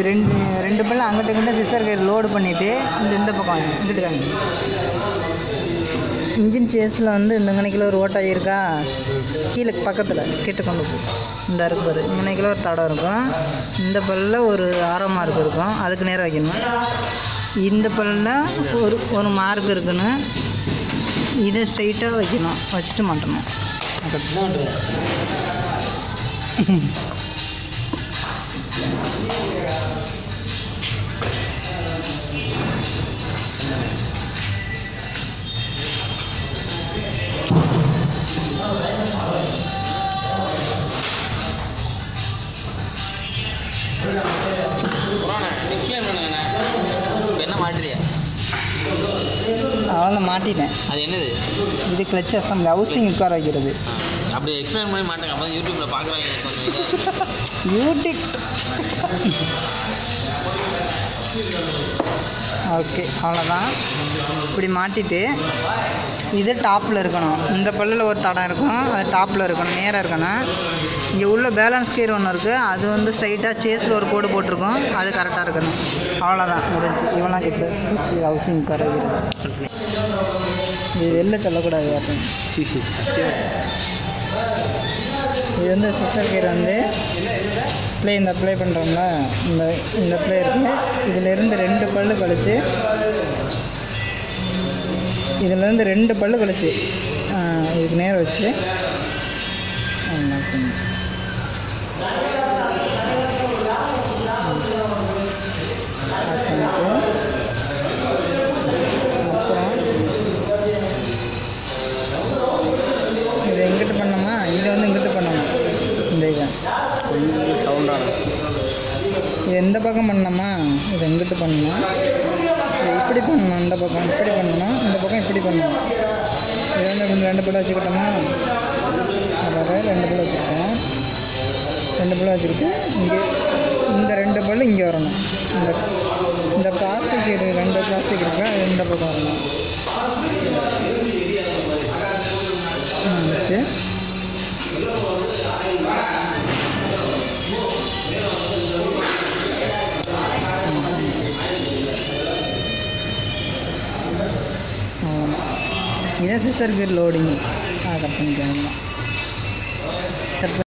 ரெண்டு ரெண்டு பல்ல அங்கிட்ட இங்கிட்ட சிசர் கயிறு லோடு பண்ணிவிட்டு இந்த இந்த பக்கம் வாங்க இங்கிட்டு காங்க இன்ஜின் சேஸில் வந்து இந்த கணக்கில் ஒரு ஓட்டாகி இருக்கா கீழே பக்கத்தில் கிட்ட கொண்டு போ இந்த இருக்கு பாரு இங்கனைக்கில் ஒரு தடம் இருக்கும் இந்த பல்லில் ஒரு அரை மார்க் இருக்கும் அதுக்கு நேரம் வைக்கணும் இந்த பல்லில் ஒரு ஒரு மார்க் இருக்குன்னு இதை ஸ்ட்ரைட்டாக வைக்கணும் வச்சுட்டு மாட்டணும் பக்கத்தில் புறாண்ணே எக்ஸ்பிளைன் பண்ணுங்கண்ணே இப்போ என்ன மாட்டுறியா அவ்வளோ மாட்டிட்டேன் அது என்னது இது கிளச் அசம்பிள் ஹவுசிங் உட்கார வைக்கிறது அப்படி எக்ஸ்பிளைன் பண்ணி மாட்டேங்க அப்போ யூடியூப்பில் பார்க்குறாங்க கொஞ்சம் இதாக யூடியூப் ஓகே அவ்வளோதான் இப்படி மாட்டிட்டு இது டாப்பில் இருக்கணும் இந்த பல்லில் ஒரு தடம் இருக்கும் அது டாப்பில் இருக்கணும் நேராக இருக்கணும் இங்கே உள்ள பேலன்ஸ் கீர் ஒன்று இருக்குது அது வந்து ஸ்ட்ரைட்டாக சேஸில் ஒரு கோடு போட்டிருக்கோம் அது கரெக்டாக இருக்கணும் அவ்வளோதான் முடிஞ்சு இவெல்லாம் கிட்ட வச்சு ஹவுசிங் உட்கார வைக்கிறது இது வெளில சொல்லக்கூடாது யாரும் சிசி இது வந்து சிசர் கீர் வந்து ப்ளே இந்த ப்ளே பண்ணுறோம்ல இந்த இந்த ப்ளே இருக்குது இதிலேருந்து ரெண்டு பல்லு கழிச்சு இதிலேருந்து ரெண்டு பல்லு கழிச்சு ஆ, இதுக்கு நேரம் வச்சு ஆ, lock பண்ணு. Lock பண்ணிட்டு அப்புறம் இதை எங்கிட்டு பண்ணோமா இதை வந்து இங்கிட்டு பண்ணணும் இந்த இதை கொஞ்சம் சவுண்டான இது எந்த பக்கம் பண்ணோமா இது எங்கிட்டு பண்ணணும் இதை இப்படி பண்ணணும் இந்த பக்கம் இப்படி பண்ணணும் இந்த பக்கம் இப்படி பண்ணணும் இது வந்து இப்படி ரெண்டு பிள்ளை வச்சுக்கிட்டோமா அதாவது ரெண்டு பிள்ளை வச்சுக்கிட்டோம் ரெண்டு பிள்ளை வச்சுக்கிட்டு இங்கே இந்த ரெண்டு பல்லு இங்கே வரணும் இந்த இந்த பிளாஸ்டிக் இரு ரெண்டு பிளாஸ்டிக் இருக்கு அது இந்த பக்கம் வரணும் ம், வச்சு அவ்வளோதான் இதான் சிசர் கீர் லோடிங் அதை கட் பண்ணிக்கலாம் கட்